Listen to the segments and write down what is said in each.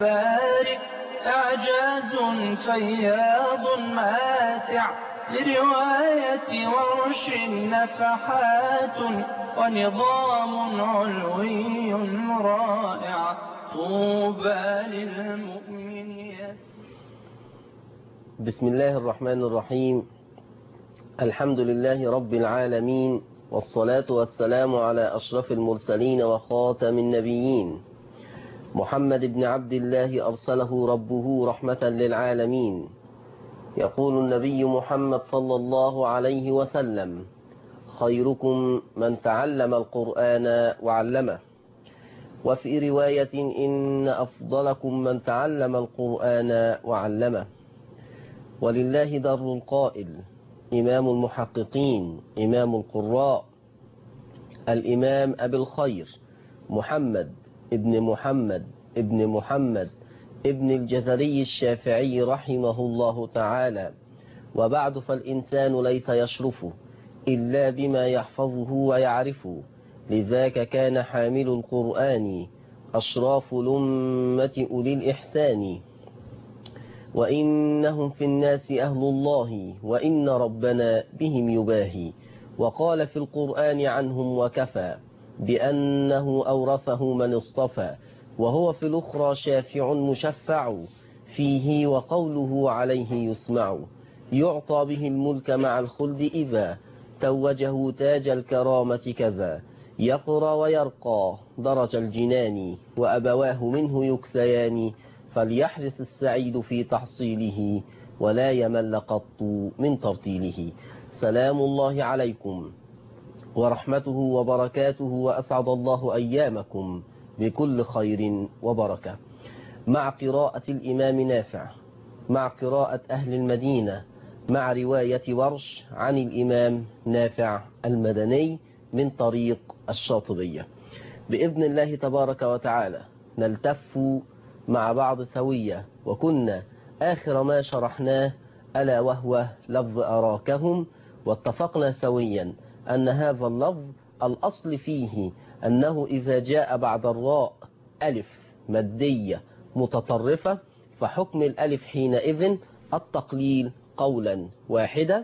بارك إعجاز فياض ماتع لرواية ورش نفحات ونظام علوي رائع طوبى للمؤمنين بسم الله الرحمن الرحيم الحمد لله رب العالمين والصلاة والسلام على أشرف المرسلين وخاتم النبيين محمد بن عبد الله أرسله ربه رحمة للعالمين يقول النبي محمد صلى الله عليه وسلم خيركم من تعلم القرآن وعلمه وفي رواية إن أفضلكم من تعلم القرآن وعلمه ولله در القائل إمام المحققين إمام القراء الإمام أبي الخير محمد ابن محمد ابن محمد ابن الجزري الشافعي رحمه الله تعالى وبعد فالإنسان ليس يشرف إلا بما يحفظه ويعرفه لذاك كان حامل القرآن أشراف الأمة أولي الإحسان وإنهم في الناس أهل الله وإن ربنا بهم يباهي وقال في القرآن عنهم وكفى بأنه أورثه من اصطفى وهو في الأخرى شافع مشفع فيه وقوله عليه يسمع يعطى به الملك مع الخلد إذا توجه تاج الكرامة كذا يقرى ويرقى درج الجنان وأبواه منه يكسيان فليحرص السعيد في تحصيله ولا يمل قط من ترتيله سلام الله عليكم ورحمته وبركاته وأسعد الله أيامكم بكل خير وبركة مع قراءة الإمام نافع مع قراءة أهل المدينة مع رواية ورش عن الإمام نافع المدني من طريق الشاطبية بإذن الله تبارك وتعالى نلتف مع بعض سوية وكنا آخر ما شرحناه ألا وهو لفظ أراكهم واتفقنا سويا أن هذا اللفظ الأصل فيه أنه إذا جاء بعد الراء ألف مادية متطرفة فحكم الألف حينئذ التقليل قولا واحدا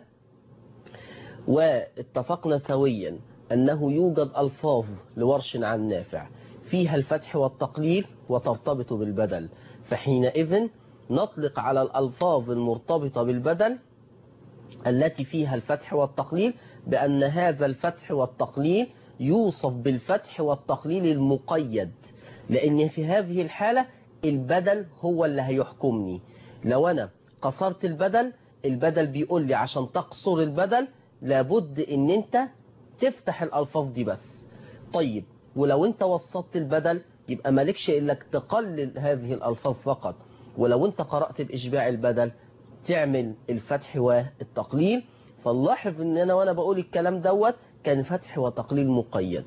واتفقنا سويا أنه يوجد ألفاظ لورش عن نافع فيها الفتح والتقليل وترتبط بالبدل فحينئذ نطلق على الألفاظ المرتبطة بالبدل التي فيها الفتح والتقليل بأن هذا الفتح والتقليل يوصف بالفتح والتقليل المقيد لأن في هذه الحالة البدل هو اللي هيحكمني لو أنا قصرت البدل البدل بيقول لي عشان تقصر البدل لابد ان انت تفتح الألفاظ دي بس طيب ولو انت وسطت البدل يبقى مالكش إلا تقلل هذه الألفاظ فقط ولو انت قرأت بإشباع البدل تعمل الفتح والتقليل فنلاحظ ان انا وانا بقول الكلام دوت كان فتح وتقليل مقيد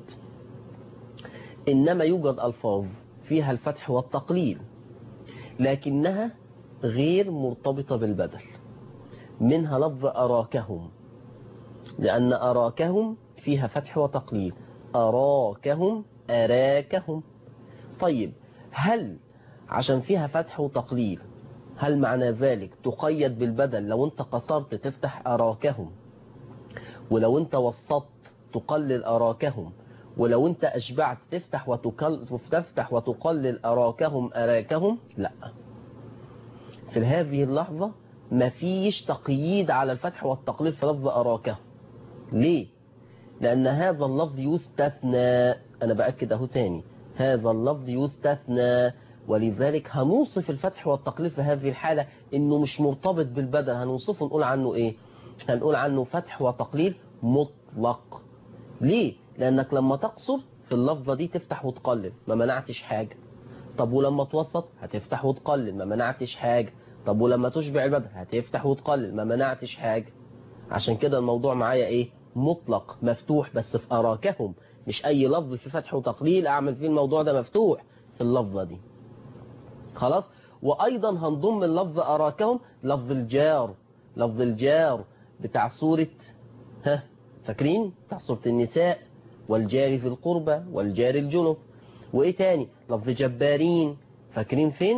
انما يوجد الفاظ فيها الفتح والتقليل لكنها غير مرتبطة بالبدل منها لفظ أراكهم لأن أراكهم فيها فتح وتقليل أراكهم أراكهم طيب هل عشان فيها فتح وتقليل هل معنى ذلك تقيد بالبدل لو انت قصرت تفتح أراكهم ولو انت وسطت تقلل أراكهم ولو انت أشبعت تفتح وتقل تفتح وتقلل أراكهم أراكهم لا في هذه اللحظة مفيش تقييد على الفتح والتقليل في لفظ أراكهم ليه؟ لأن هذا اللفظ يستثنى أنا بأكد أهو تاني هذا اللفظ يستثنى ولذلك هنوصف الفتح والتقليل في هذه الحالة انه مش مرتبط بالبدل هنوصفه نقول عنه ايه هنقول عنه فتح وتقليل مطلق ليه لانك لما تقصر في اللفظة دي تفتح وتقلل ما منعتش حاجة طب ولما توسط هتفتح وتقلل ما منعتش حاجة طب ولما تشبع البدل هتفتح وتقلل ما منعتش حاجة عشان كده الموضوع معايا ايه مطلق مفتوح بس في اراكهم مش اي لفظ في فتح وتقليل اعمل فيه الموضوع ده مفتوح في اللفظة دي خلاص وأيضا هنضم اللفظ أراكهم لفظ الجار لفظ الجار بتاع سورة ها فاكرين بتاع سورة النساء والجار في القربة والجار الجنب وإيه تاني لفظ جبارين فاكرين فين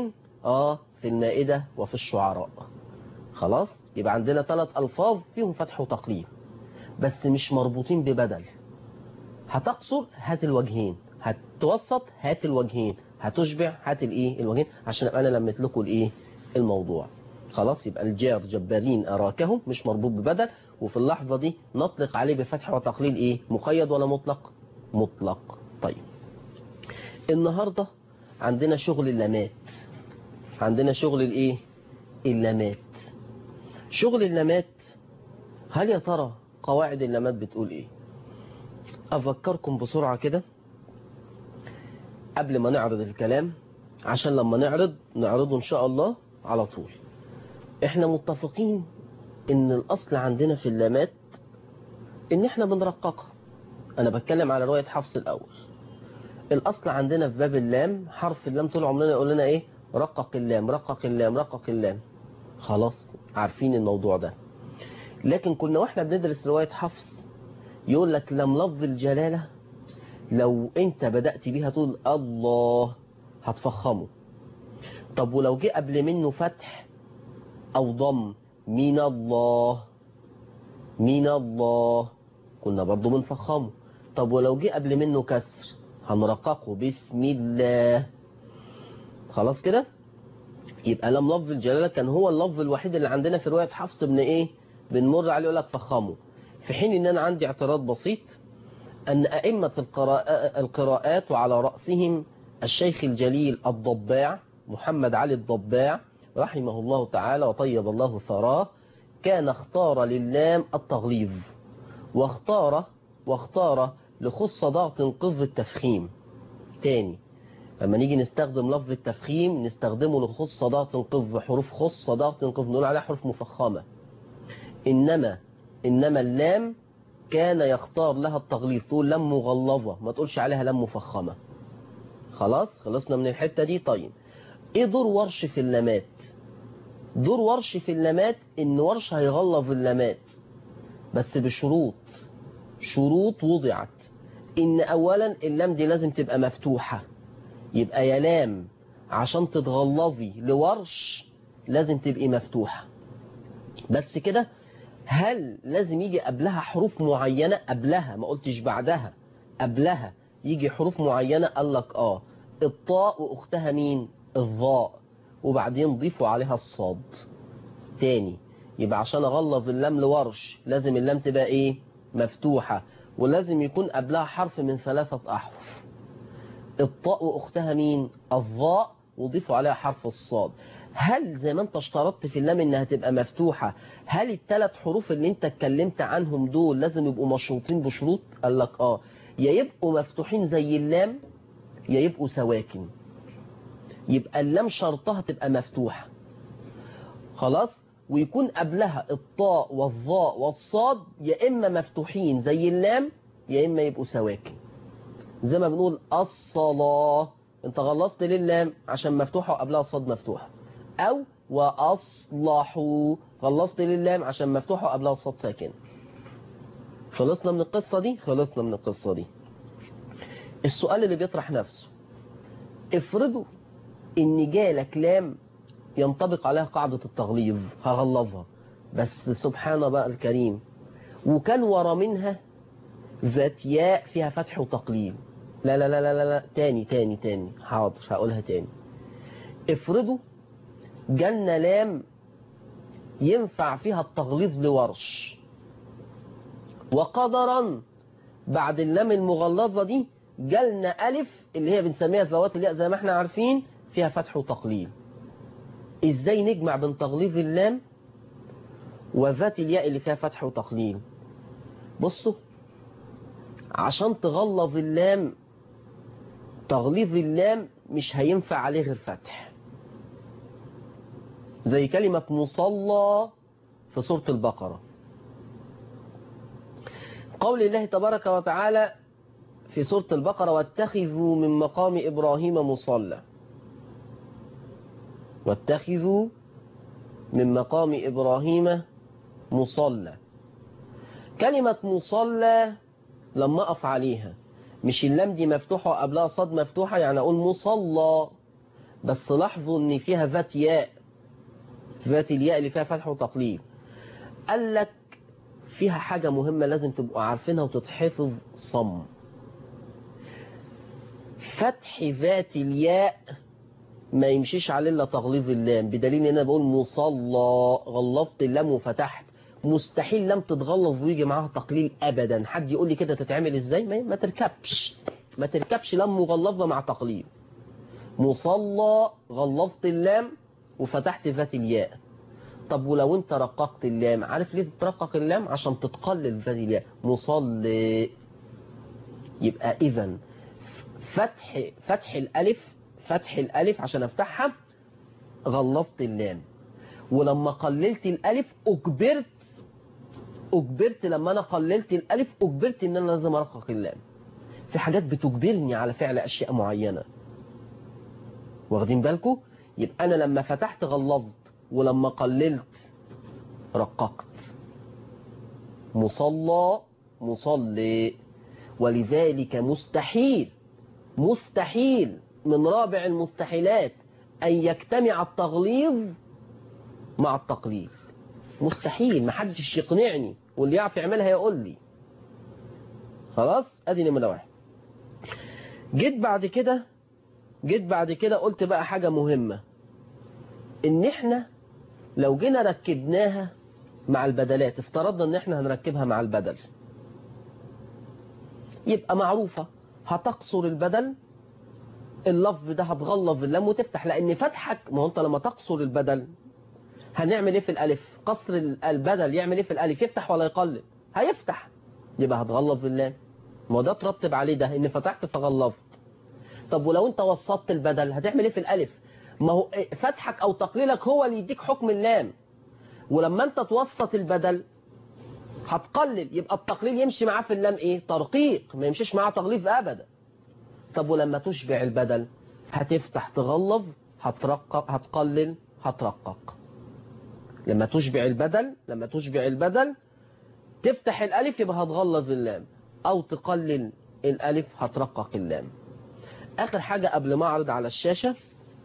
اه في المائدة وفي الشعراء خلاص يبقى عندنا ثلاث ألفاظ فيهم فتح وتقليل بس مش مربوطين ببدل هتقصر هات الوجهين هتوسط هات الوجهين هتشبع هات الايه الوجهين عشان ابقى انا لميت لكم الايه الموضوع خلاص يبقى الجار جبارين اراكهم مش مربوط ببدل وفي اللحظة دي نطلق عليه بفتح وتقليل ايه مقيد ولا مطلق مطلق طيب النهاردة عندنا شغل اللامات عندنا شغل الايه اللامات شغل اللامات هل يا ترى قواعد اللامات بتقول ايه افكركم بسرعة كده قبل ما نعرض الكلام عشان لما نعرض نعرضه ان شاء الله على طول احنا متفقين ان الاصل عندنا في اللامات ان احنا بنرققها انا بتكلم على رواية حفص الاول الاصل عندنا في باب اللام حرف اللام طول عمرنا يقول لنا ايه رقق اللام رقق اللام رقق اللام خلاص عارفين الموضوع ده لكن كنا واحنا بندرس رواية حفص يقول لك لم لفظ الجلالة لو انت بدأت بيها تقول الله هتفخمه طب ولو جه قبل منه فتح او ضم من الله من الله كنا برضو بنفخمه طب ولو جه قبل منه كسر هنرققه بسم الله خلاص كده يبقى لم لفظ الجلالة كان هو اللفظ الوحيد اللي عندنا في رواية حفص بن ايه بنمر عليه يقول لك فخمه في حين ان انا عندي اعتراض بسيط ان ائمة القراء- القراءات وعلى رأسهم الشيخ الجليل الضباع محمد علي الضباع رحمه الله تعالى وطيب الله ثراه كان اختار للام التغليظ واختار واختار لخص ضغط قذ التفخيم تاني لما نيجي نستخدم لفظ التفخيم نستخدمه لخص ضغط قذ حروف خص ضغط قذ نقول عليها حروف مفخمة إنما إنما اللام كان يختار لها التغليظ تقول لام مغلظة ما تقولش عليها لام مفخمة خلاص خلصنا من الحتة دي طيب ايه دور ورش في اللامات دور ورش في اللامات ان ورش هيغلظ اللامات بس بشروط شروط وضعت ان اولا اللام دي لازم تبقى مفتوحة يبقى يا لام عشان تتغلظي لورش لازم تبقي مفتوحة بس كده هل لازم يجي قبلها حروف معينة قبلها ما قلتش بعدها قبلها يجي حروف معينة قال لك اه الطاء واختها مين الظاء وبعدين ضيفوا عليها الصاد تاني يبقى عشان اغلظ اللام لورش لازم اللام تبقى ايه مفتوحة ولازم يكون قبلها حرف من ثلاثة احرف الطاء واختها مين الظاء وضيفوا عليها حرف الصاد هل زي ما انت اشترطت في اللام انها تبقى مفتوحة هل الثلاث حروف اللي انت اتكلمت عنهم دول لازم يبقوا مشروطين بشروط قال لك اه يا يبقوا مفتوحين زي اللام يا يبقوا سواكن يبقى اللام شرطها تبقى مفتوحة خلاص ويكون قبلها الطاء والظاء والصاد يا إما مفتوحين زي اللام يا إما يبقوا سواكن زي ما بنقول الصلاة انت غلطت للام عشان مفتوحة وقبلها الصاد مفتوحة أو وأصلحوا غلطت للام عشان مفتوحة وقبلها الصاد ساكن خلصنا من القصة دي خلصنا من القصة دي السؤال اللي بيطرح نفسه افرضوا ان جالك لام ينطبق عليها قاعدة التغليظ هغلظها بس سبحان بقى الكريم وكان ورا منها ذات ياء فيها فتح وتقليل لا لا لا لا لا, لا. تاني تاني تاني حاضر هقولها تاني افرضوا جالنا لام ينفع فيها التغليظ لورش وقدرا بعد اللام المغلظة دي جالنا ألف اللي هي بنسميها ذوات الياء زي ما احنا عارفين فيها فتح وتقليل ازاي نجمع بين تغليظ اللام وذات الياء اللي فيها فتح وتقليل بصوا عشان تغلظ اللام تغليظ اللام مش هينفع عليه غير فتح زي كلمة مصلى في سورة البقرة قول الله تبارك وتعالى في سورة البقرة واتخذوا من مقام إبراهيم مصلى واتخذوا من مقام إبراهيم مصلى كلمة مصلى لما أقف عليها مش اللام دي مفتوحة وقبلها صاد مفتوحة يعني أقول مصلى بس لاحظوا ان فيها ذات ياء ذات الياء اللي فيها فتح وتقليل قال لك فيها حاجة مهمة لازم تبقوا عارفينها وتتحفظ صم فتح ذات الياء ما يمشيش عليه الا تغليظ اللام بدليل ان انا بقول مصلى غلظت اللام وفتحت مستحيل لم تتغلظ ويجي معاها تقليل ابدا حد يقول لي كده تتعمل ازاي ما, ما تركبش ما تركبش لام مغلظه مع تقليل مصلى غلظت اللام وفتحت ذات الياء طب ولو انت رققت اللام عارف ليه ترقق اللام عشان تتقلل ذات الياء مصلي يبقى اذا فتح فتح الالف فتح الالف عشان افتحها غلظت اللام ولما قللت الالف اجبرت اجبرت لما انا قللت الالف اجبرت ان انا لازم ارقق اللام في حاجات بتجبرني على فعل اشياء معينة واخدين بالكم يبقى انا لما فتحت غلظت ولما قللت رققت مصلى مصلي ولذلك مستحيل مستحيل من رابع المستحيلات أن يجتمع التغليظ مع التقليل مستحيل محدش يقنعني واللي يعرف يعملها يقول لي خلاص ادي نمرة واحد جيت بعد كده جيت بعد كده قلت بقى حاجة مهمة ان احنا لو جينا ركبناها مع البدلات افترضنا ان احنا هنركبها مع البدل يبقى معروفة هتقصر البدل اللفظ ده هتغلظ اللام وتفتح لان فتحك ما هو انت لما تقصر البدل هنعمل ايه في الالف قصر البدل يعمل ايه في الالف يفتح ولا يقلب هيفتح يبقى هتغلظ اللام ما هو ده ترتب عليه ده ان فتحت فغلظت طب ولو انت وسطت البدل هتعمل ايه في الالف ما هو فتحك او تقليلك هو اللي يديك حكم اللام ولما انت توسط البدل هتقلل يبقى التقليل يمشي معاه في اللام ايه ترقيق ما يمشيش معاه تغليظ ابدا طب ولما تشبع البدل هتفتح تغلظ هترقق هتقلل هترقق لما تشبع البدل لما تشبع البدل تفتح الالف يبقى هتغلظ اللام او تقلل الالف هترقق اللام اخر حاجة قبل ما اعرض على الشاشة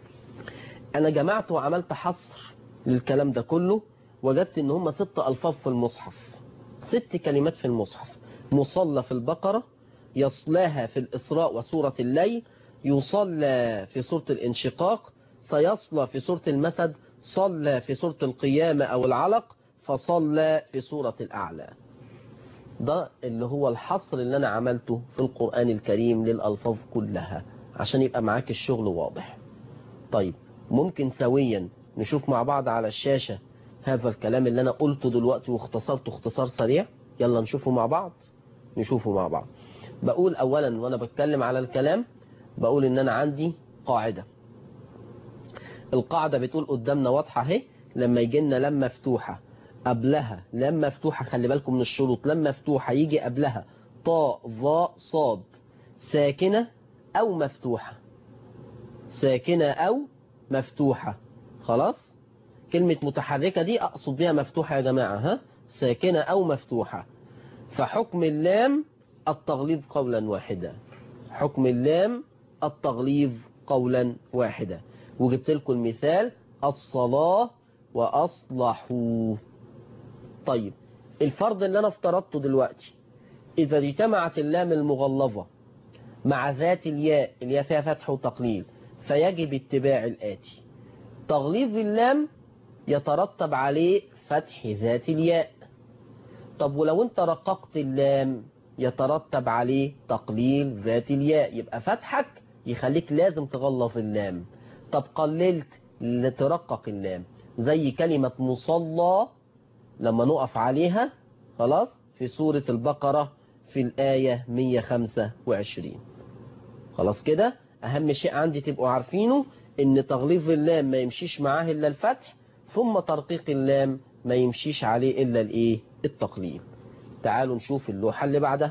انا جمعت وعملت حصر للكلام ده كله وجدت ان هم ست الفاظ في المصحف ست كلمات في المصحف مصلى في البقرة يصلاها في الإسراء وسورة الليل يصلى في سورة الانشقاق سيصلى في سورة المسد صلى في سورة القيامة أو العلق فصلى في سورة الأعلى ده اللي هو الحصر اللي أنا عملته في القرآن الكريم للألفاظ كلها عشان يبقى معاك الشغل واضح طيب ممكن سويا نشوف مع بعض على الشاشة هذا الكلام اللي أنا قلته دلوقتي واختصرته اختصار سريع يلا نشوفه مع بعض نشوفه مع بعض بقول أولا وأنا بتكلم على الكلام بقول إن أنا عندي قاعدة القاعدة بتقول قدامنا واضحة اهي لما يجي لنا لم مفتوحة قبلها لم مفتوحة خلي بالكم من الشروط لم مفتوحة يجي قبلها طاء ظاء صاد ساكنة أو مفتوحة ساكنة أو مفتوحة خلاص كلمة متحركة دي أقصد بها مفتوحة يا جماعة ها ساكنة أو مفتوحة فحكم اللام التغليظ قولا واحدا حكم اللام التغليظ قولا واحدا وجبت لكم المثال الصلاة وأصلحوا طيب الفرض اللي أنا افترضته دلوقتي إذا اجتمعت اللام المغلظة مع ذات الياء اللي هي فيها فتح وتقليل فيجب اتباع الآتي تغليظ اللام يترتب عليه فتح ذات الياء طب ولو انت رققت اللام يترتب عليه تقليل ذات الياء يبقى فتحك يخليك لازم تغلظ اللام طب قللت لترقق اللام زي كلمة مصلى لما نقف عليها خلاص في سورة البقرة في الآية 125 خلاص كده أهم شيء عندي تبقوا عارفينه إن تغليظ اللام ما يمشيش معاه إلا الفتح ثم ترقيق اللام ما يمشيش عليه إلا الإيه التقليل تعالوا نشوف اللوحة اللي بعدها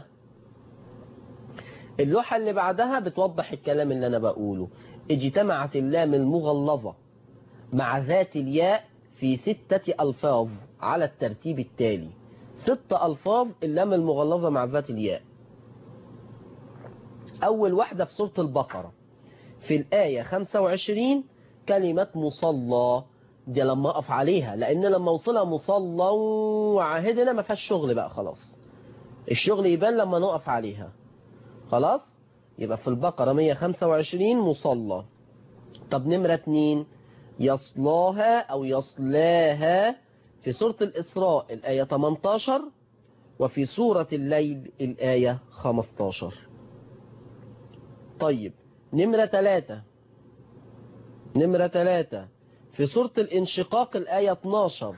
اللوحة اللي بعدها بتوضح الكلام اللي أنا بقوله اجتمعت اللام المغلظة مع ذات الياء في ستة ألفاظ على الترتيب التالي ست ألفاظ اللام المغلظة مع ذات الياء أول واحدة في سورة البقرة في الآية 25 كلمة مصلى دي لما أقف عليها لأن لما أوصلها مصلى وعاهدنا ما فيهاش شغل بقى خلاص الشغل يبان لما نقف عليها خلاص يبقى في البقرة 125 مصلى طب نمرة 2 يصلاها أو يصلاها في سورة الإسراء الآية 18 وفي سورة الليل الآية 15 طيب نمرة 3 نمرة 3 في سورة الانشقاق الآية 12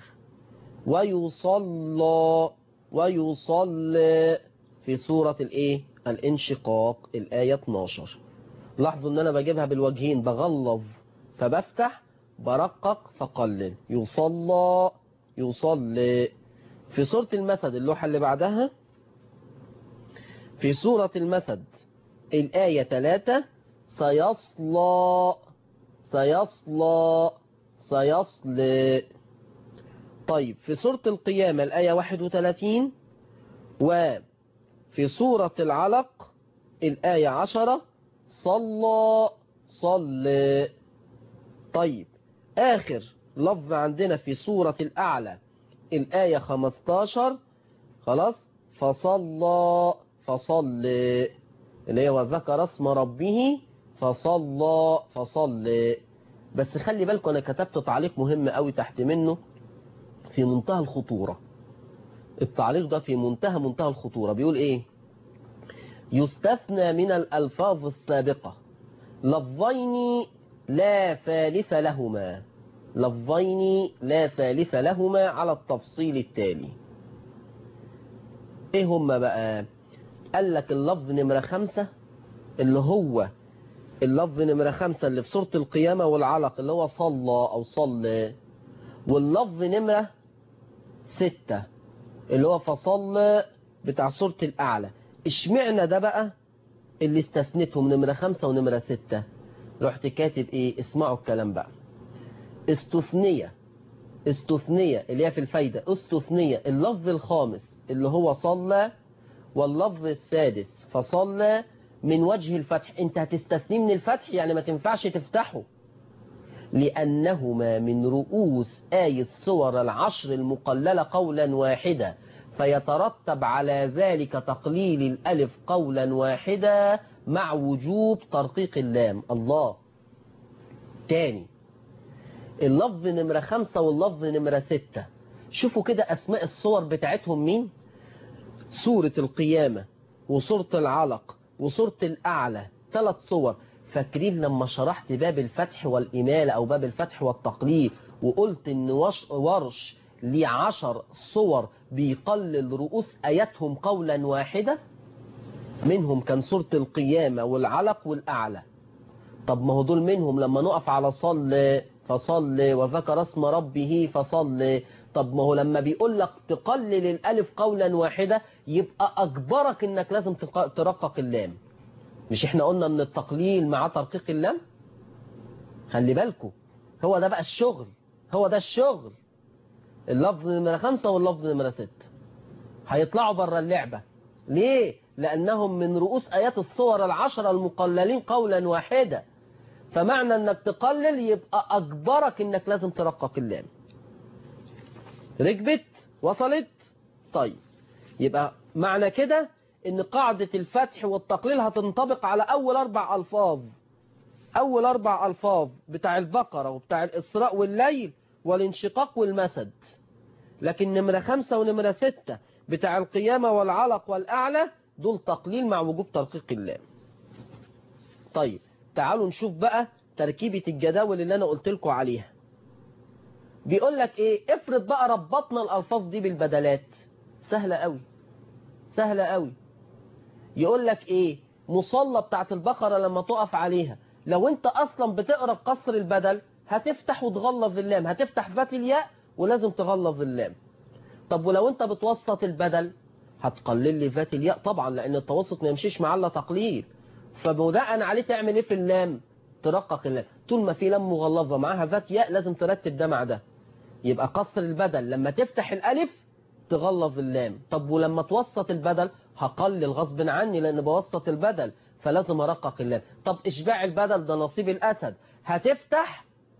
ويصلى ويصلى في سورة الايه الانشقاق الآية 12 لاحظوا ان انا بجيبها بالوجهين بغلظ فبفتح برقق فقلل يصلى يصلي في سورة المسد اللوحة اللي بعدها في سورة المسد الآية 3 سيصلى سيصلى سيصلي طيب في سورة القيامة الآية 31 وفي سورة العلق الآية 10 صلى صلى طيب آخر لفظ عندنا في سورة الأعلى الآية 15 خلاص فصلى فصلى اللي هو ذكر اسم ربه فصلى فصلى بس خلي بالكم انا كتبت تعليق مهم قوي تحت منه في منتهى الخطورة التعليق ده في منتهى منتهى الخطورة بيقول ايه يستثنى من الألفاظ السابقة لفظين لا ثالث لهما لفظين لا ثالث لهما على التفصيل التالي ايه هما بقى قال لك اللفظ نمرة خمسة اللي هو اللفظ نمرة خمسة اللي في سورة القيامة والعلق اللي هو صلى أو صلى واللفظ نمرة ستة اللي هو فصلى بتاع سورة الأعلى اشمعنى ده بقى اللي استثنتهم نمرة خمسة ونمرة ستة رحت كاتب ايه اسمعوا الكلام بقى استثنية استثنية اللي هي في الفايدة استثنية اللفظ الخامس اللي هو صلى واللفظ السادس فصلى من وجه الفتح انت هتستثنيه من الفتح يعني ما تنفعش تفتحه لأنهما من رؤوس آي الصور العشر المقللة قولا واحدا فيترتب على ذلك تقليل الألف قولا واحدا مع وجوب ترقيق اللام الله تاني اللفظ نمرة خمسة واللفظ نمرة ستة شوفوا كده أسماء الصور بتاعتهم مين سورة القيامة وسورة العلق وسورة الأعلى ثلاث صور فاكرين لما شرحت باب الفتح والإمالة أو باب الفتح والتقليل وقلت إن ورش ليه عشر صور بيقلل رؤوس آياتهم قولا واحدا منهم كان سورة القيامة والعلق والأعلى طب ما هو دول منهم لما نقف على صل فصل وذكر اسم ربه فصل طب ما هو لما بيقول لك تقلل الألف قولا واحدا يبقى أجبرك إنك لازم ترقق اللام مش احنا قلنا ان التقليل مع ترقيق اللام خلي بالكم هو ده بقى الشغل هو ده الشغل اللفظ نمرة خمسة واللفظ نمرة ستة هيطلعوا بره اللعبة ليه لأنهم من رؤوس آيات الصور العشرة المقللين قولا واحدا فمعنى انك تقلل يبقى أجبرك انك لازم ترقق اللام ركبت وصلت طيب يبقى معنى كده ان قاعدة الفتح والتقليل هتنطبق على اول اربع الفاظ اول اربع الفاظ بتاع البقرة وبتاع الاسراء والليل والانشقاق والمسد لكن نمرة خمسة ونمرة ستة بتاع القيامة والعلق والاعلى دول تقليل مع وجوب ترقيق اللام طيب تعالوا نشوف بقى تركيبة الجداول اللي انا قلت لكم عليها بيقول لك ايه افرض بقى ربطنا الالفاظ دي بالبدلات سهلة قوي سهلة قوي يقول لك ايه مصلى بتاعت البقرة لما تقف عليها لو انت اصلا بتقرا بقصر البدل هتفتح وتغلظ اللام هتفتح ذات الياء ولازم تغلظ اللام طب ولو انت بتوسط البدل هتقلل لي ذات الياء طبعا لان التوسط ما يمشيش مع الا تقليل فبناء عليه تعمل ايه في اللام ترقق اللام طول ما في لام مغلظه معاها ذات ياء لازم ترتب ده مع ده يبقى قصر البدل لما تفتح الالف تغلظ اللام طب ولما توسط البدل هقلل غصب عني لان بوسط البدل فلازم ارقق اللام طب اشباع البدل ده نصيب الاسد هتفتح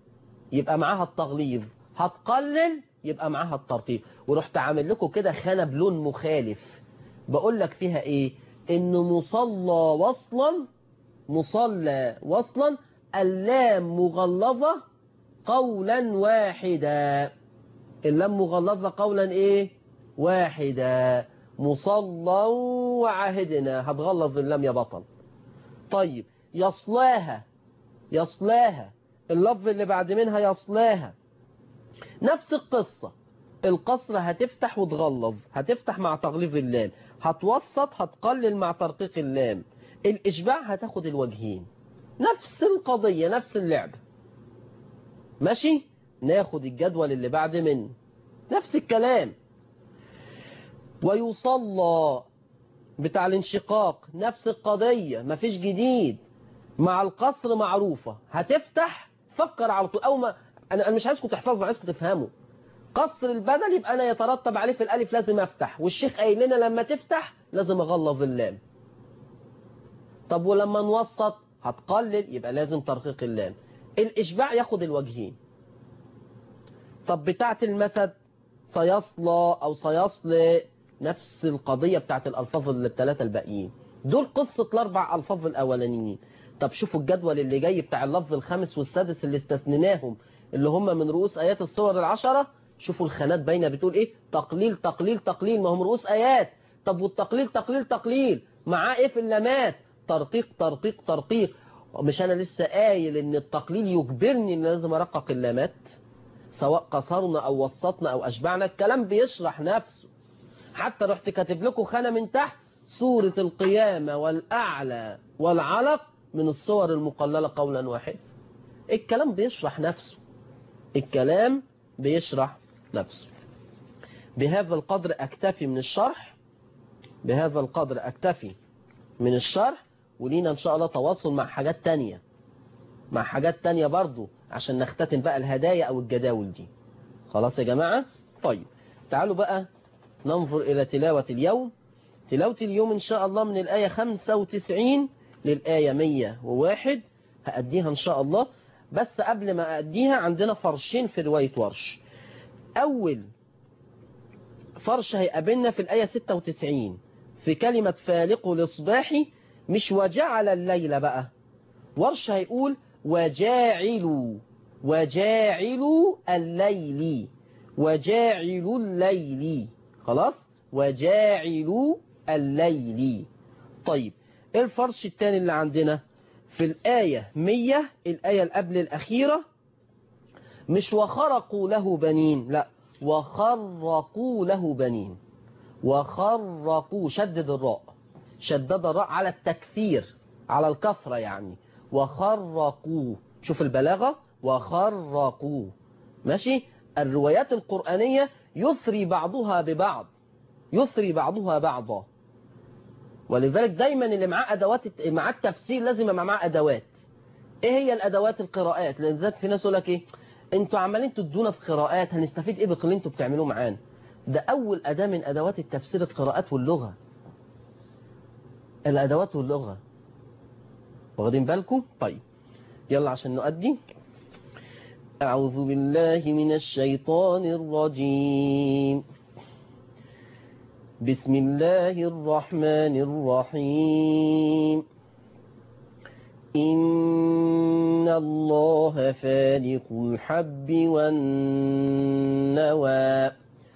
يبقى معاها التغليظ هتقلل يبقى معاها الترقيق ورحت عامل لكم كده خانة بلون مخالف بقول لك فيها ايه ان مصلى وصلا مصلى وصلا اللام مغلظة قولا واحدا اللام مغلظة قولا ايه واحدا مصلى وعهدنا هتغلظ اللام يا بطل طيب يصلاها يصلاها اللفظ اللي بعد منها يصلاها نفس القصة القصر هتفتح وتغلظ هتفتح مع تغليظ اللام هتوسط هتقلل مع ترقيق اللام الإشباع هتاخد الوجهين نفس القضية نفس اللعبة ماشي ناخد الجدول اللي بعد منه نفس الكلام ويصلى بتاع الانشقاق نفس القضية مفيش جديد مع القصر معروفة هتفتح فكر على طول أو ما أنا أنا مش عايزكم تحفظوا عايزكم تفهموا قصر البدل يبقى أنا يترتب عليه في الألف لازم أفتح والشيخ قايل لنا لما تفتح لازم أغلظ اللام طب ولما نوسط هتقلل يبقى لازم ترقيق اللام الإشباع ياخد الوجهين طب بتاعة المثل سيصلى أو سيصلي نفس القضية بتاعة الألفاظ الثلاثة الباقيين دول قصة الأربع ألفاظ الأولانيين طب شوفوا الجدول اللي جاي بتاع اللفظ الخامس والسادس اللي استثنيناهم اللي هم من رؤوس آيات الصور العشرة شوفوا الخانات باينة بتقول إيه تقليل تقليل تقليل ما هم رؤوس آيات طب والتقليل تقليل تقليل معاه إيه في اللامات ترقيق ترقيق ترقيق مش أنا لسه قايل إن التقليل يجبرني إن لازم أرقق اللامات سواء قصرنا أو وسطنا أو أشبعنا الكلام بيشرح نفسه حتى رحت كاتب لكم خانة من تحت سورة القيامة والأعلى والعلق من الصور المقللة قولا واحد الكلام بيشرح نفسه الكلام بيشرح نفسه بهذا القدر أكتفي من الشرح بهذا القدر أكتفي من الشرح ولينا إن شاء الله تواصل مع حاجات تانية مع حاجات تانية برضو عشان نختتم بقى الهدايا أو الجداول دي خلاص يا جماعة طيب تعالوا بقى ننظر إلى تلاوة اليوم تلاوة اليوم إن شاء الله من الآية 95 للآية 101 هأديها إن شاء الله بس قبل ما أديها عندنا فرشين في رواية ورش أول فرش هيقابلنا في الآية 96 في كلمة فالق الإصباح مش وجعل الليل بقى ورش هيقول وجاعلوا وجاعلوا الليل وجاعلوا الليل خلاص وجاعلوا الليل طيب ايه الفرش الثاني اللي عندنا في الآية 100 الآية اللي قبل الأخيرة مش وخرقوا له بنين لا وخرقوا له بنين وخرقوا شدد الراء شدد الراء على التكثير على الكثرة يعني وخرقوا شوف البلاغة وخرقوا ماشي الروايات القرآنية يثري بعضها ببعض يثري بعضها بعضا ولذلك دايما اللي معاه ادوات معاه التفسير لازم يبقى معاه ادوات ايه هي الادوات القراءات لان ذات في ناس يقول لك ايه انتوا عمالين تدونا في قراءات هنستفيد ايه باللي انتوا بتعملوه معانا ده اول اداه من ادوات التفسير القراءات واللغه الادوات واللغه واخدين بالكم طيب يلا عشان نؤدي أعوذ بالله من الشيطان الرجيم بسم الله الرحمن الرحيم إن الله فالق الحب والنوى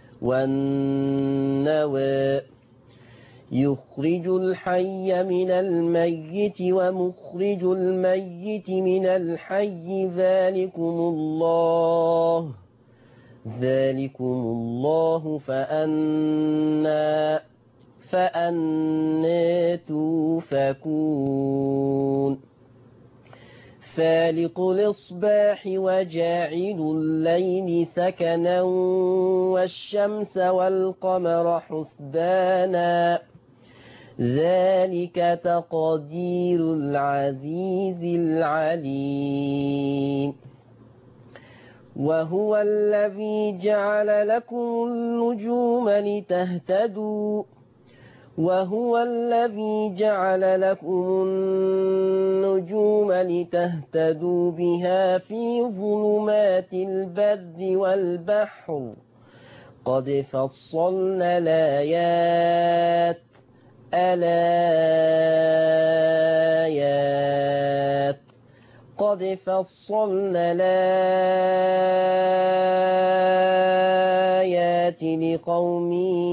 والنوى يخرج الحي من الميت ومخرج الميت من الحي ذلكم الله ذلكم الله فأنا فأنا توفكون فالق الإصباح وجاعل الليل سكنا والشمس والقمر حسبانا ذلك تقدير العزيز العليم وهو الذي جعل لكم النجوم لتهتدوا وهو الذي جعل لكم النجوم لتهتدوا بها في ظلمات البر والبحر قد فصلنا الآيات الآيات قد فصلنا الآيات لقوم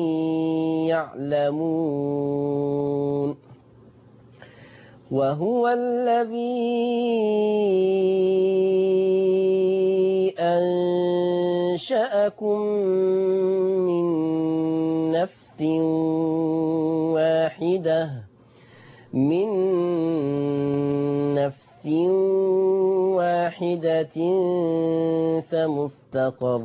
يعلمون وهو الذي أنشأكم من نفس واحدة من نفس واحدة فمستقر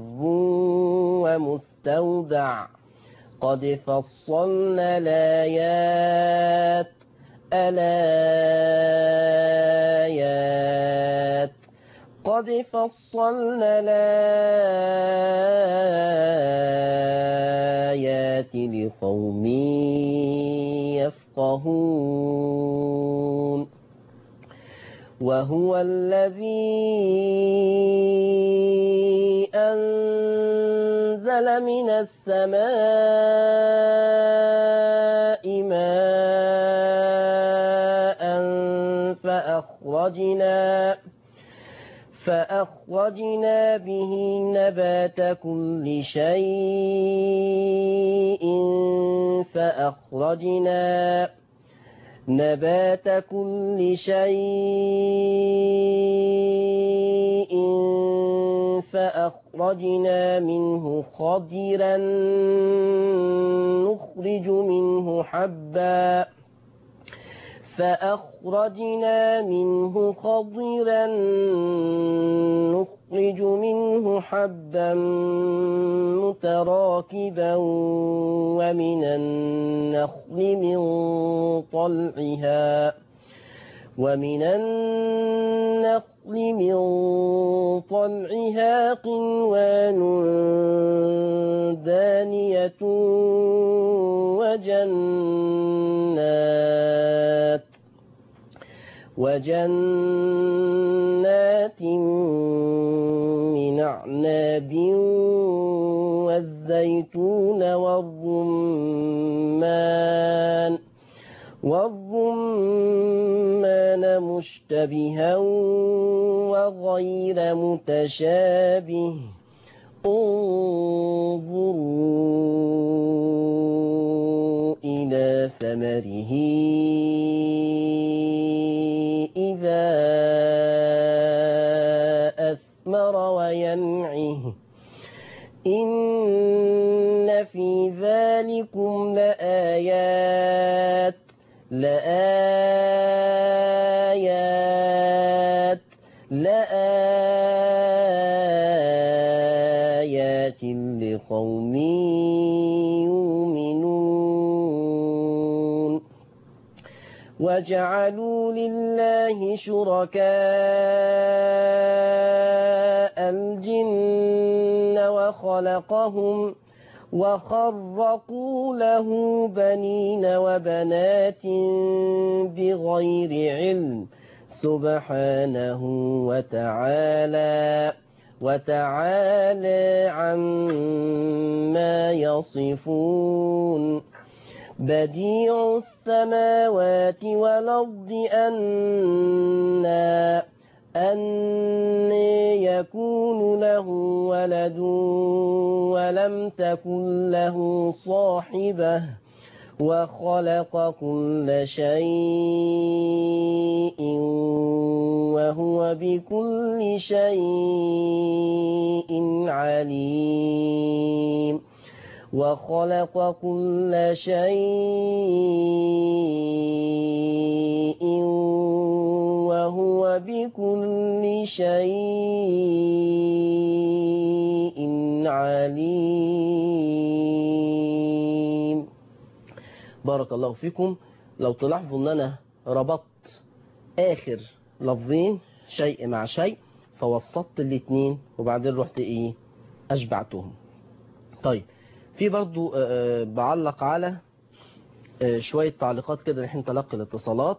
ومستودع قد فصلنا الآيات الآيات قد فصلنا الآيات لقوم يفقهون وهو الذي أنزل من السماء ماء فأخرجنا فأخرجنا به نبات كل شيء فأخرجنا نبات كل شيء فأخرجنا منه خضرا نخرج منه حبا فأخرجنا منه خضرا نخرج منه حبا متراكبا ومن النخل من طلعها ومن النخل من طلعها قنوان دانية وجنات وجنات من أعناب والزيتون والرمان والرمان مشتبها وغير متشابه انظروا إلى ثمره إذا أثمر وينعه إن في ذلكم لآيات لآيات لآيات لقوم يؤمنون وجعلوا لله شركاء الجن وخلقهم وخرقوا له بنين وبنات بغير علم سبحانه وتعالى وتعالى عما يصفون بديع السماوات والأرض أنا أن يكون له ولد ولم تكن له صاحبة وخلق كل شيء وهو بكل شيء عليم وخلق كل شيء وهو بكل شيء عليم بارك الله فيكم لو تلاحظوا ان انا ربطت اخر لفظين شيء مع شيء فوسطت الاتنين وبعدين رحت ايه اشبعتهم طيب في برضو آه، بعلق على آه، شوية تعليقات كده نحن تلقي الاتصالات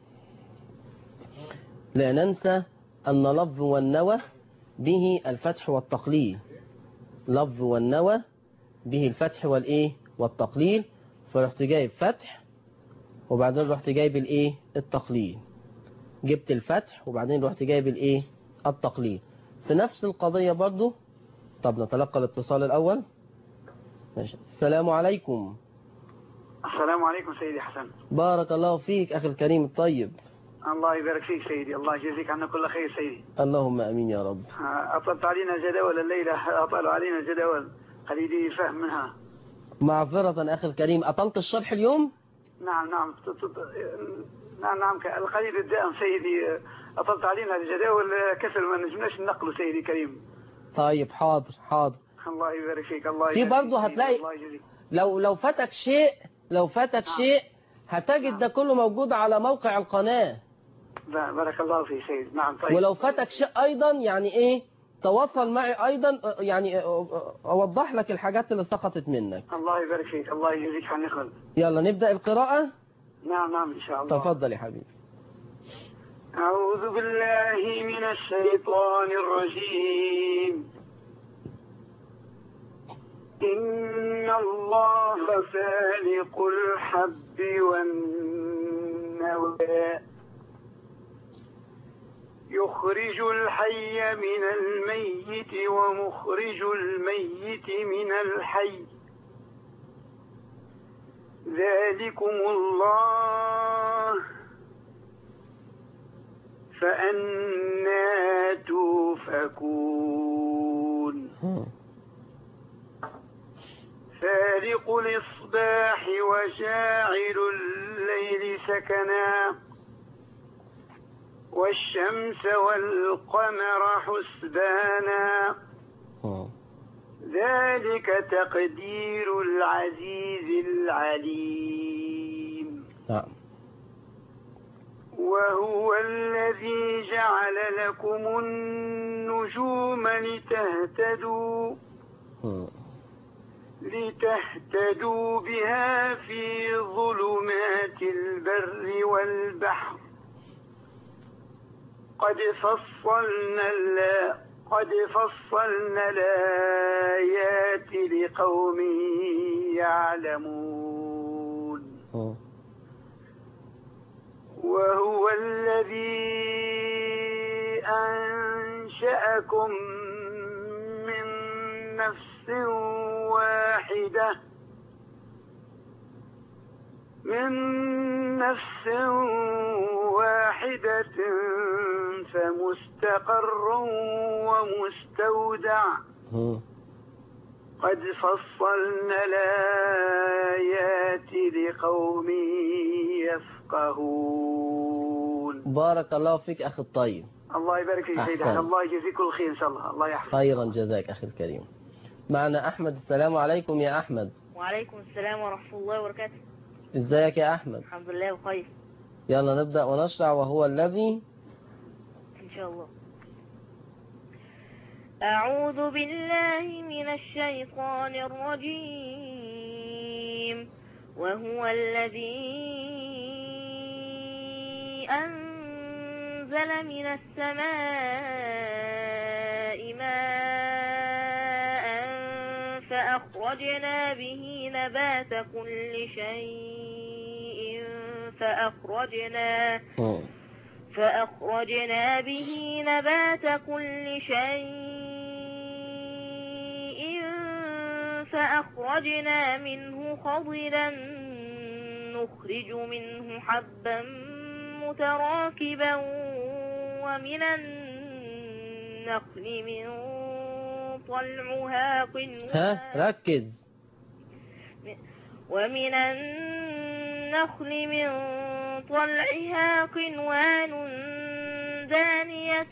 لا ننسى أن لفظ والنوى به الفتح والتقليل لفظ والنوى به الفتح والإيه والتقليل فرحت جايب فتح وبعدين رحت جايب الإيه التقليل جبت الفتح وبعدين رحت جايب الإيه التقليل في نفس القضية برضو طب نتلقى الاتصال الأول ماشي. السلام عليكم السلام عليكم سيدي حسن بارك الله فيك أخي الكريم الطيب الله يبارك فيك سيدي الله يجزيك عنا كل خير سيدي اللهم أمين يا رب أطلت علينا جدول الليلة أطلوا علينا جدول قليلي فهم منها معذرة أخي الكريم أطلت الشرح اليوم نعم نعم ت- ت- نعم نعم القليل الدائم سيدي أطلت علينا الجدول كسر ما نجمناش ننقله سيدي كريم طيب حاضر حاضر الله يبارك فيك الله في يجزيك برضه سيدي، هتلاقي- الله يجزيك لو لو فاتك شيء لو فاتك نعم. شيء هتجد ده كله موجود على موقع القناة لا، بارك الله فيك سيدي نعم طيب ولو فاتك شيء أيضا يعني إيه تواصل معي أيضا أه، يعني أه، أه، أوضح لك الحاجات اللي سقطت منك الله يبارك فيك الله يجزيك عن خير يلا نبدأ القراءة نعم نعم إن شاء الله تفضل يا حبيبي أعوذ بالله من الشيطان الرجيم إن الله فالق الحب والنوى يخرج الحي من الميت ومخرج الميت من الحي ذلكم الله فأنا توفكون ها. فارق الإصباح وشاعر الليل سكنا والشمس والقمر حسبانا ها. ذلك تقدير العزيز العليم نعم وهو الذي جعل لكم النجوم لتهتدوا ها. لتهتدوا بها في ظلمات البر والبحر قد فصلنا اللا قد فصلنا الآيات لقوم يعلمون ها. وهو الذي أنشأكم من نفس واحدة من نفس واحدة فمستقر ومستودع ها. قد فصلنا الآيات لقوم يفقهون بارك الله فيك أخي الطيب الله يبارك فيك سيدي أحسن. الله يجزيك كل خير إن شاء الله الله يحفظك خيرا جزاك أخي الكريم معنا أحمد السلام عليكم يا أحمد وعليكم السلام ورحمة الله وبركاته ازيك يا أحمد الحمد لله بخير يلا نبدأ ونشرع وهو الذي إن شاء الله أعوذ بالله من الشيطان الرجيم وهو الذي أنزل من السماء ماء فأخرجنا به نبات كل شيء فأخرجنا ها. فأخرجنا به نبات كل شيء فأخرجنا منه خضرا نخرج منه حبا متراكبا ومن النخل من طلعها قنوان ها ركز ومن النخل من طلعها قنوان دانية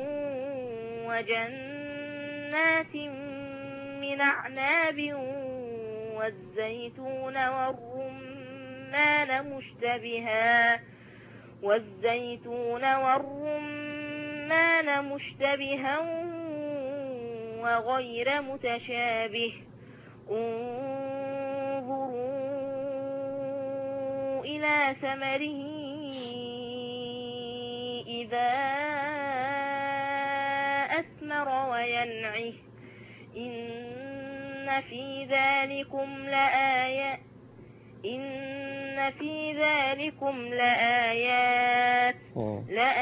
وجنات من أعناب والزيتون والرمان مشتبها والزيتون والرمان مشتبها وغير متشابه انظروا إلى ثمره إذا أثمر وينعه إن في ذلكم لآية إن في ذلكم لآيات مم.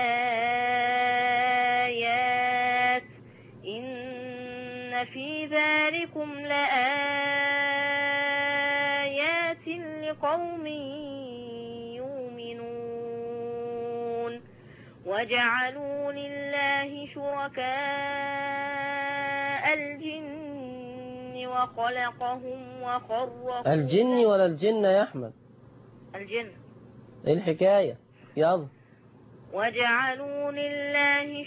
لآيات إن في ذلكم لآيات لقوم يؤمنون وجعلوا لله شركاء الجن وخلقهم وخرقوا الجن ولا الجن يا أحمد الجن ايه الحكاية يلا وجعلوا لله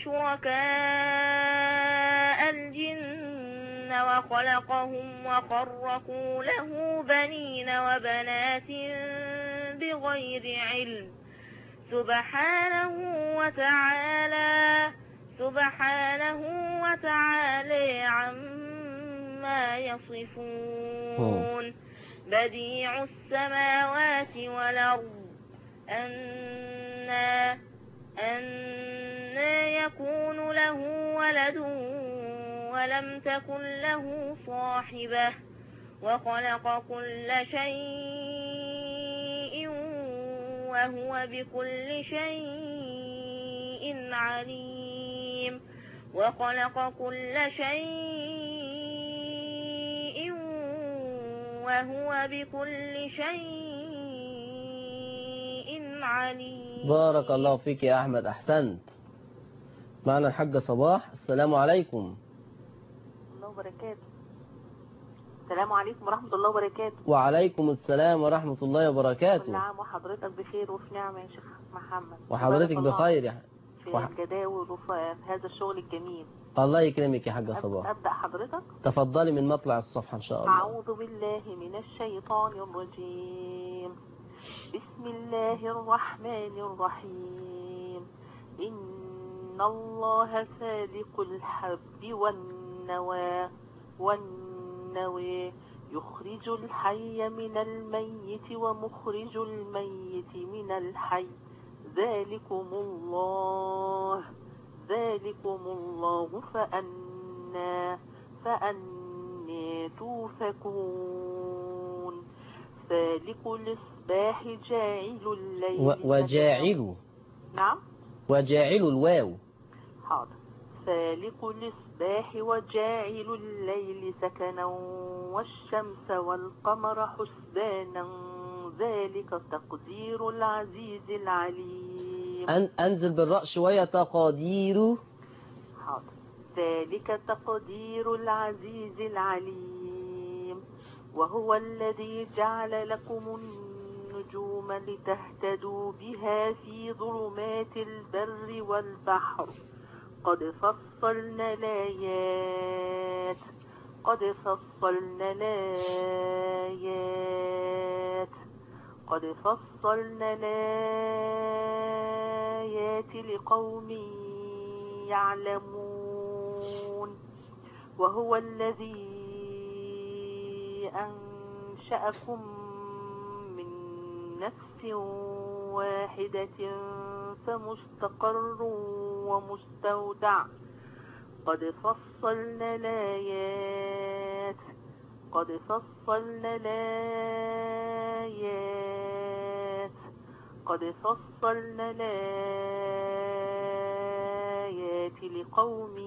شركاء الجن وخلقهم وخرقوا له بنين وبنات بغير علم سبحانه وتعالى سبحانه وتعالى عما يصفون بديع السماوات والأرض أنا أنا يكون له ولد ولم تكن له صاحبة وخلق كل شيء وهو بكل شيء عليم وخلق كل شيء وهو بكل شيء عليم بارك الله فيك يا أحمد أحسنت معنا الحاجة صباح السلام عليكم الله وبركاته السلام عليكم ورحمة الله وبركاته وعليكم السلام ورحمة الله كل وبركاته عام وحضرتك بخير وفي نعمة يا شيخ محمد وحضرتك بارك الله بخير يا في وح- الجداول وفي هذا الشغل الجميل الله يكرمك يا حاجة أب- صباح أبدأ حضرتك تفضلي من مطلع الصفحة إن شاء الله أعوذ بالله من الشيطان الرجيم بسم الله الرحمن الرحيم إن الله فالق الحب والنوى والنوى يخرج الحي من الميت ومخرج الميت من الحي ذلكم الله ذلكم الله فأنا فأني توفكون فالق الإصباح جاعل الليل و- سكنا- وجاعل نعم وجاعل الواو حاضر فالق الإصباح وجاعل الليل سكنا والشمس والقمر حسبانا ذلك تقدير العزيز العليم أن أنزل بالراء شوية تقادير حاضر ذلك تقدير العزيز العليم وهو الذي جعل لكم النجوم لتهتدوا بها في ظلمات البر والبحر قد فصلنا الآيات قد فصلنا الآيات قد فصلنا الآيات لقوم يعلمون وهو الذي أنشأكم من نفس واحدة فمستقر ومستودع قد فصلنا الآيات قد فصلنا الآيات قد فصلنا الآيات لقوم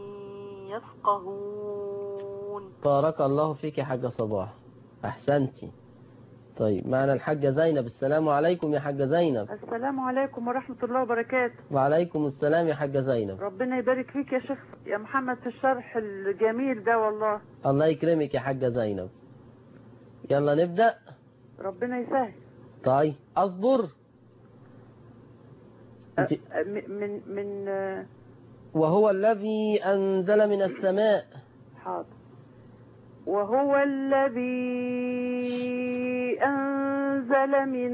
يفقهون بارك الله فيك يا حاجة صباح أحسنتي طيب معنا الحاجة زينب السلام عليكم يا حاجة زينب السلام عليكم ورحمة الله وبركاته وعليكم السلام يا حاجة زينب ربنا يبارك فيك يا شيخ يا محمد في الشرح الجميل ده والله الله يكرمك يا حاجة زينب يلا نبدأ ربنا يسهل طيب أصبر انت- أ- م- من من آه، وهو الذي أنزل من السماء حاضر وهو الذي أنزل من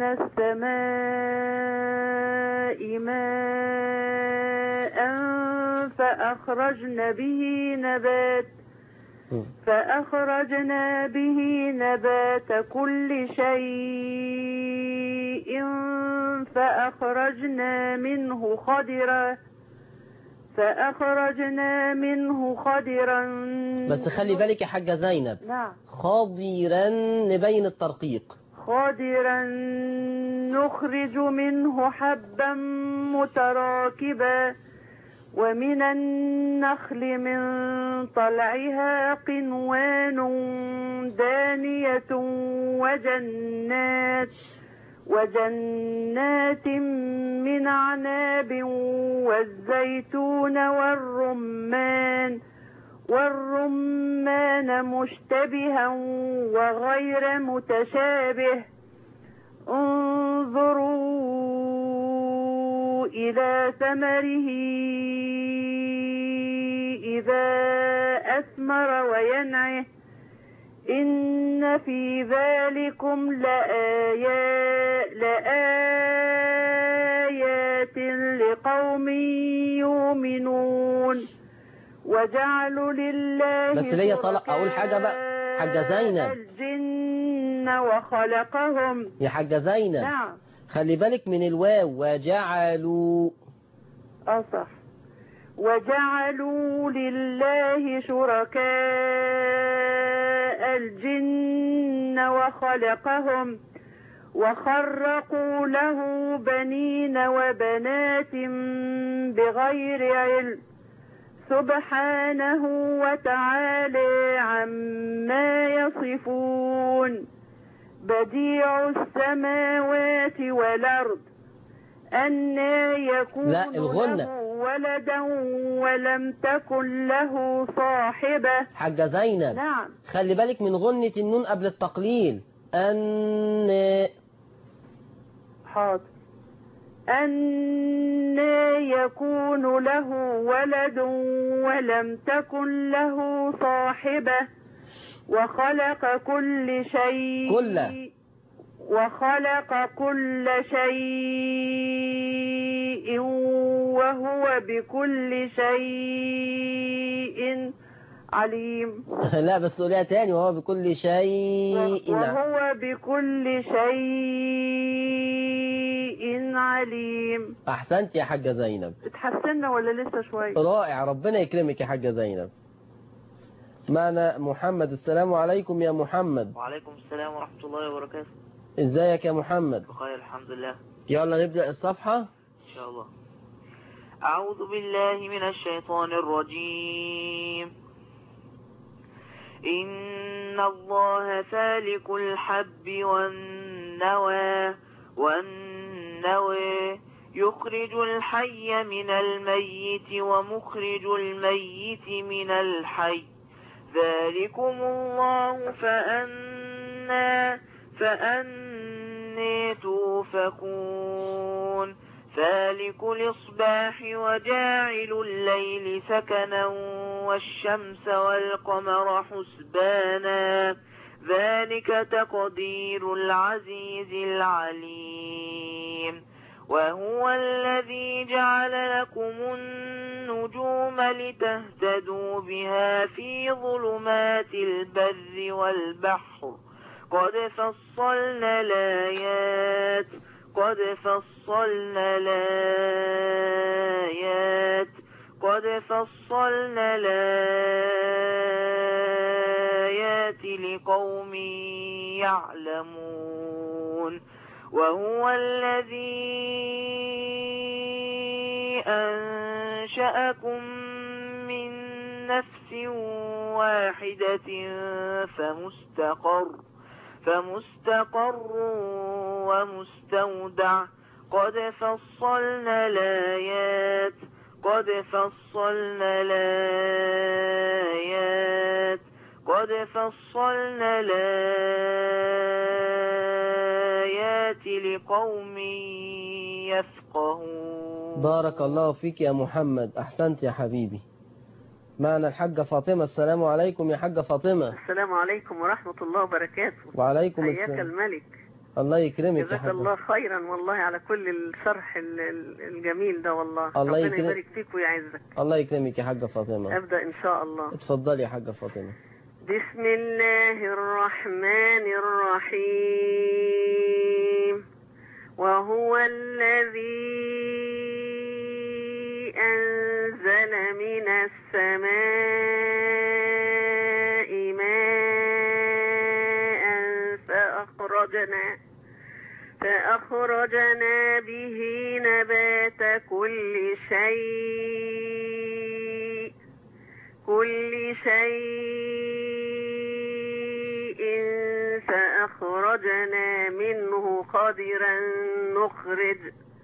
السماء ماء فأخرجنا به نبات مم. فأخرجنا به نبات كل شيء شيء فأخرجنا منه خضرا فأخرجنا منه خضرا بس خلي بالك يا حاجة زينب نعم خاضرا نبين الترقيق خضرا نخرج منه حبا متراكبا ومن النخل من طلعها قنوان دانية وجنات وجنات من عناب والزيتون والرمان والرمان مشتبها وغير متشابه انظروا إلى ثمره إذا أثمر وينعه إن في ذلكم لآيات, لآيات لقوم يؤمنون وجعلوا لله بس ليا طلق أقول حاجة بقى حاجة زينب الجن وخلقهم يا حاجة زينب نعم خلي بالك من الواو وجعلوا اه صح وجعلوا لله شركاء الجن وخلقهم وخرقوا له بنين وبنات بغير علم سبحانه وتعالى عما يصفون بديع السماوات والأرض أنا يكون لا، الغنة. له ولدا ولم تكن له صاحبة حاجة زينب نعم خلي بالك من غنة النون قبل التقليل أن حاضر أن يكون له ولد ولم تكن له صاحبة وخلق كل شيء كل. وخلق كل شيء وهو بكل شيء عليم لا بس قوليها تاني وهو بكل شيء وهو بكل شيء عليم أحسنت يا حاجة زينب اتحسنا ولا لسه شوية رائع ربنا يكرمك يا حاجة زينب معنا محمد السلام عليكم يا محمد وعليكم السلام ورحمة الله وبركاته ازيك يا محمد بخير الحمد لله يلا نبدأ الصفحة إن شاء الله أعوذ بالله من الشيطان الرجيم إن الله فالق الحب والنوى والنوى يخرج الحي من الميت ومخرج الميت من الحي ذلكم الله فأنا فأني توفكون فالك الإصباح وجاعل الليل سكنا والشمس والقمر حسبانا ذلك تقدير العزيز العليم وهو الذي جعل لكم النجوم لتهتدوا بها في ظلمات البر والبحر قد فصلنا الآيات قد فصلنا الآيات قد فصلنا الآيات لقوم يعلمون وهو الذي أنشأكم من نفس واحدة فمستقر فمستقر ومستودع قد فصلنا الآيات قد فصلنا الآيات قد فصلنا الآيات لقوم يفقهون بارك الله فيك يا محمد أحسنت يا حبيبي معنا الحاجة فاطمة السلام عليكم يا حاجة فاطمة السلام عليكم ورحمة الله وبركاته وعليكم حياك السلام الملك الله يكرمك يا جزاك حاجة الله خيرا والله على كل الشرح ال- ال- الجميل ده والله الله ربنا يكرم- يبارك فيك ويعزك الله يكرمك يا حاجة فاطمة أبدأ إن شاء الله اتفضلي يا حاجة فاطمة بسم الله الرحمن الرحيم وهو الذي أنزل من السماء ماء فأخرجنا فأخرجنا به نبات كل شيء كل شيء فأخرجنا منه خضرا نخرج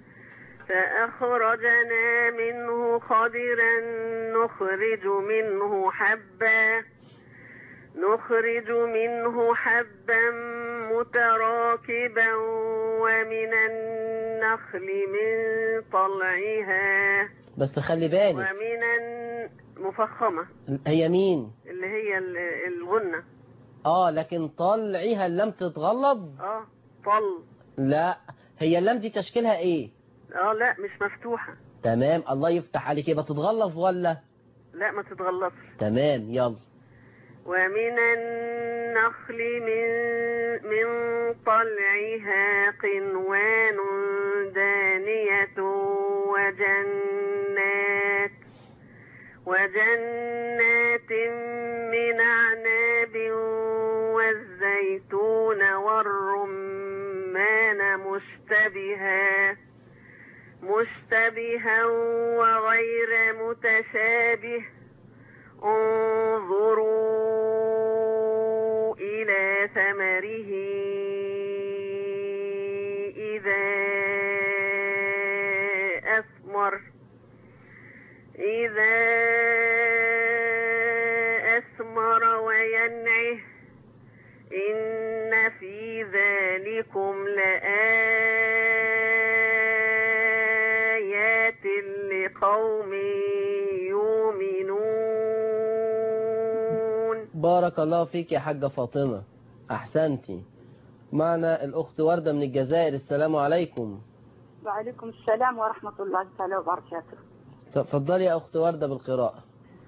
فأخرجنا منه خضرا نخرج منه حبا نخرج منه حبا متراكبا ومن النخل من طلعها بس خلي بالك ومن المفخمة هي مين اللي هي ال- الغنة اه لكن طلعيها اللام تتغلب اه طل لا هي اللام دي تشكيلها ايه اه لا مش مفتوحة تمام الله يفتح عليك يبقى تتغلف ولا لا ما تتغلطش تمام يلا ومن النخل من من طلعها قنوان دانية وجنات وجنات من أعناب والزيتون والرمان مشتبها مشتبها وغير متشابه انظروا إلى ثمره إذا أثمر إذا أثمر وينعه إن في ذلكم لآيات لقوم يؤمنون بارك الله فيك يا حاجة فاطمة أحسنتي معنا الأخت وردة من الجزائر السلام عليكم وعليكم السلام ورحمة الله تعالى وبركاته تفضلي يا أخت وردة بالقراءة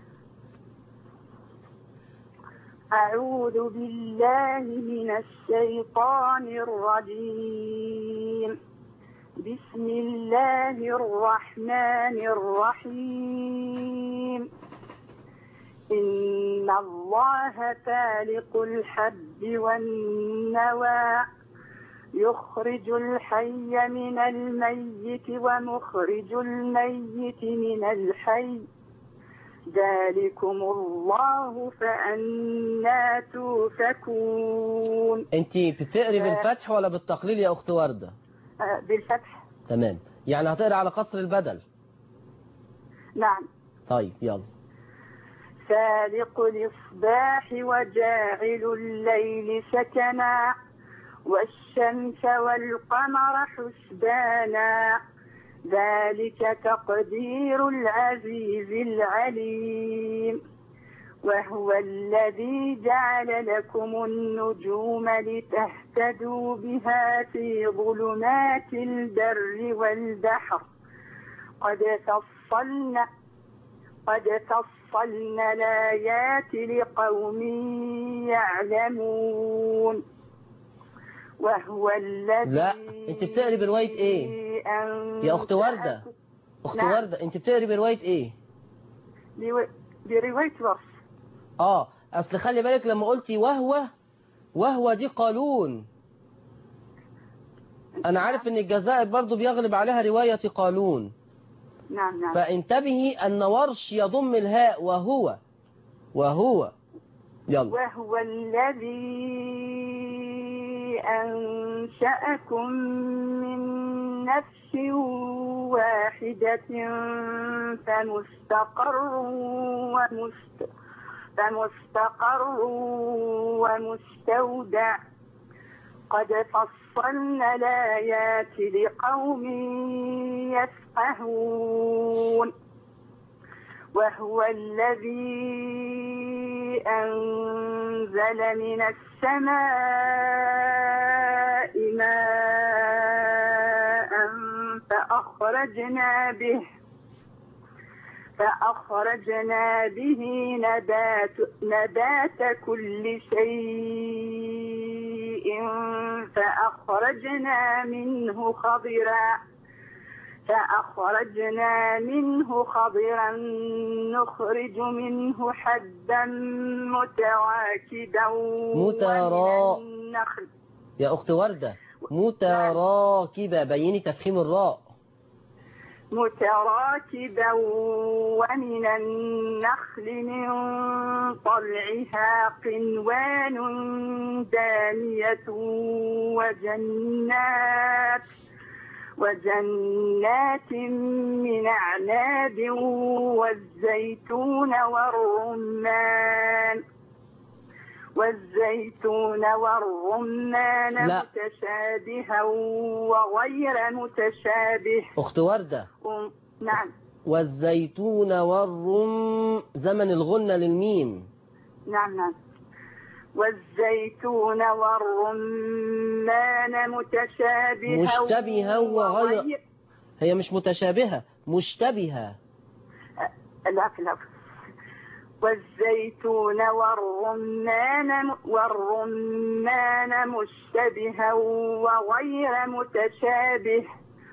أعوذ بالله من الشيطان الرجيم بسم الله الرحمن الرحيم إن الله فالق الحب والنوى يخرج الحي من الميت ومخرج الميت من الحي ذلكم الله فأنا توفكون أنت بتقري بالفتح ولا بالتقليل يا أخت وردة آه، بالفتح تمام يعني هتقري على قصر البدل نعم طيب يلا فالق الإصباح وجاعل الليل سكنا والشمس والقمر حسبانا ذلك تقدير العزيز العليم وهو الذي جعل لكم النجوم لتهتدوا بها في ظلمات البر والبحر قد فصلنا قد فصلنا الآيات لقوم يعلمون وهو الذي لا أنت بتقري برواية إيه يا أخت وردة أخت نعم. وردة أنت بتقري برواية إيه برو- برواية ورش آه أصل خلي بالك لما قلتي وهو وهو دي قالون أنا عارف إن الجزائر برضو بيغلب عليها رواية قالون نعم نعم فانتبهي أن ورش يضم الهاء وهو وهو يلا وهو الذي أنشأكم من نفس واحدة فمستقر ومست فمستقر ومستودع قد فصلنا الآيات لقوم يفقهون وهو الذي أنزل من السماء ماء فأخرجنا به فأخرجنا به نبات, نبات كل شيء فأخرجنا منه خضرا فأخرجنا منه خضرا نخرج منه حبا متراكبا مترا- ومن النخل يا أخت وردة متراكبة بيني تفخيم الراء متراكبا ومن النخل من طلعها قنوان دانية وجنات وجنات من أعناب والزيتون والرمان والزيتون والرمان لا. متشابها وغير متشابه أخت وردة أم- نعم والزيتون والرم زمن الغنة للميم نعم نعم والزيتون والرمان متشابها مشتبها وغير- هي مش متشابهة مشتبهة العفو العفو والزيتون والرمان والرمان مشتبها وغير متشابه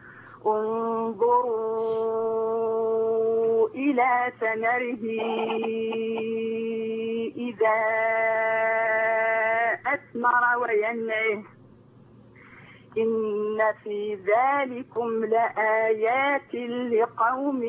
انظروا إلى ثمره إذا أثمر وينعه إن في ذلكم لآيات لقوم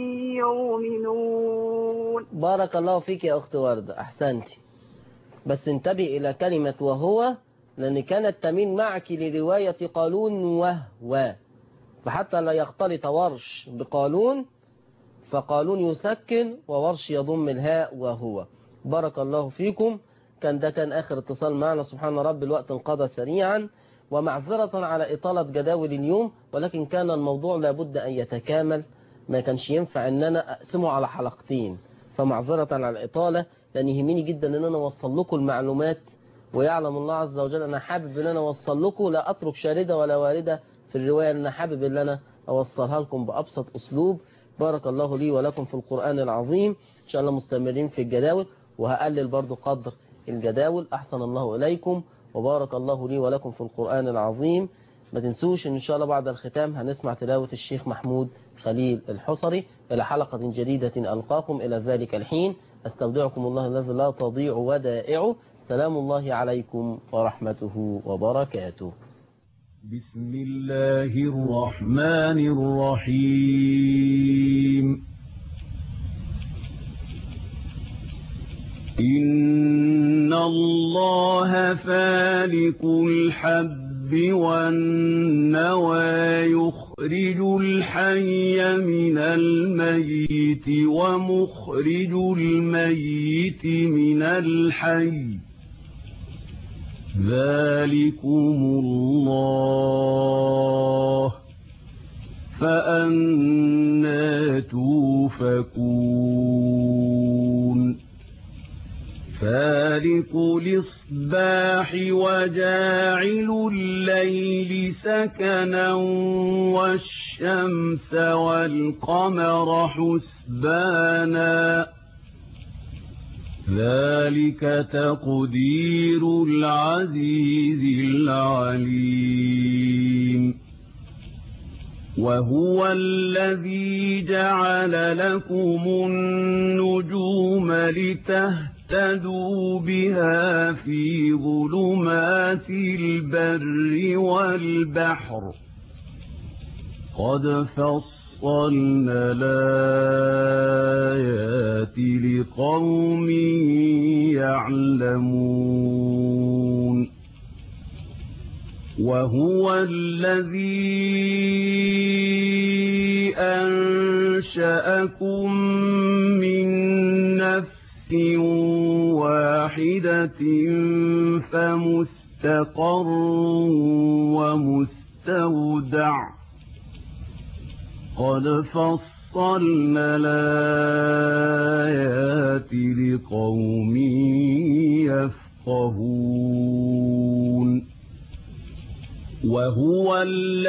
يؤمنون بارك الله فيك يا أخت وردة أحسنتي بس انتبه إلى كلمة وهو لأن كانت تميل معك لرواية قالون وهو فحتى لا يختلط ورش بقالون فقالون يسكن وورش يضم الهاء وهو بارك الله فيكم كان ده كان آخر اتصال معنا سبحان رب الوقت انقضى سريعا ومعذرة على إطالة جداول اليوم ولكن كان الموضوع لابد أن يتكامل ما كانش ينفع ان انا اقسمه على حلقتين فمعذرة على الإطالة لأن يهمني جدا ان انا اوصل لكم المعلومات ويعلم الله عز وجل انا حابب ان انا اوصل لكم لا اترك شاردة ولا واردة في الرواية انا حابب ان انا اوصلها لكم بأبسط اسلوب بارك الله لي ولكم في القرآن العظيم ان شاء الله مستمرين في الجداول وهقلل برضو قدر الجداول احسن الله اليكم وبارك الله لي ولكم في القرآن العظيم ما تنسوش ان شاء الله بعد الختام هنسمع تلاوة الشيخ محمود خليل الحصري إلى حلقة جديدة ألقاكم إلى ذلك الحين أستودعكم الله الذي لا تضيع ودائعه سلام الله عليكم ورحمته وبركاته بسم الله الرحمن الرحيم إن الله فالق الحب والنوى يخرج الحي من الميت ومخرج الميت من الحي ذلكم الله فأنا توفكون فالق الإصباح وجاعل الليل سكنا والشمس والقمر حسبانا ذلك تقدير العزيز العليم وهو الذي جعل لكم النجوم لتهتدوا بها في ظلمات البر والبحر قد فصلنا الآيات لقوم يعلمون وهو الذي أنشأكم من نفس واحدة فمستقر ومستودع قد فصلنا الآيات لقوم يفقهون وهو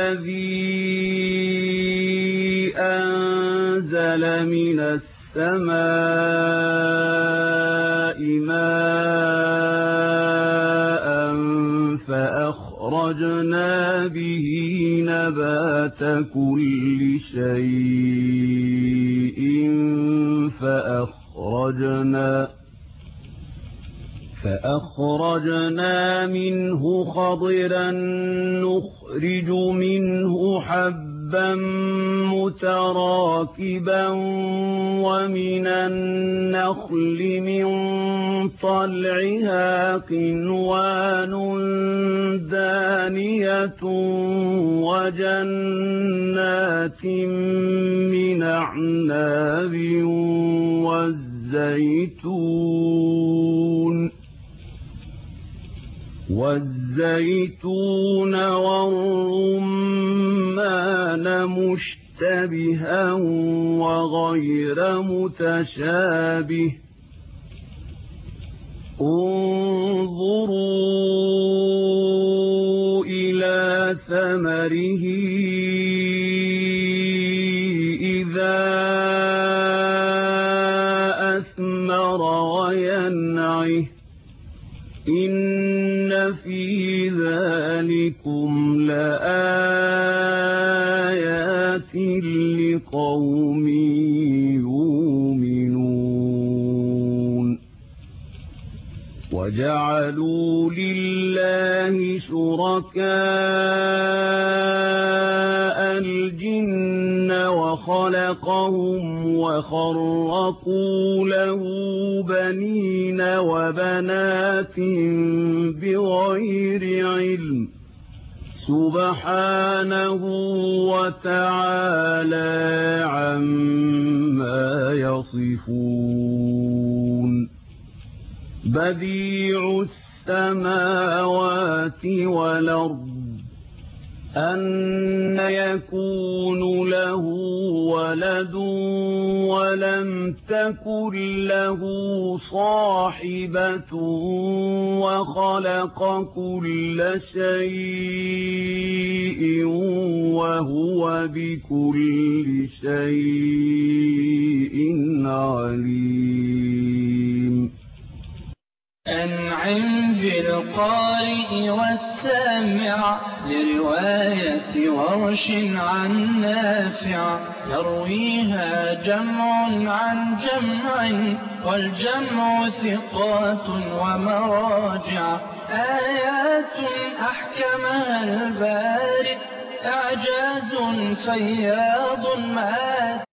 الذي أنزل من السماء ماء فأخرجنا به نبات كل شيء فأخرجنا فأخرجنا منه خضرا نخرج منه حبا متراكبا ومن النخل من طلعها قنوان دانية وجنات من أعناب والزيتون والزيتون والرمان مشتبها وغير متشابه انظروا إلى ثمره إذا أثمر وينعه إن في ذلكم لآيات لقوم يؤمنون وجعلوا لله شركاء الجن وخلقهم وخرقوا له بنين وبنات بغير علم سبحانه وتعالى عما يصفون بديع السماوات والأرض أن يكون له ولد ولم تكن له صاحبة وخلق كل شيء وهو بكل شيء عليم أنعم بالقارئ والسامع لرواية ورش عن نافع يرويها جمع عن جمع والجمع ثقات ومراجع آيات أحكمها البارئ إعجاز فياض مات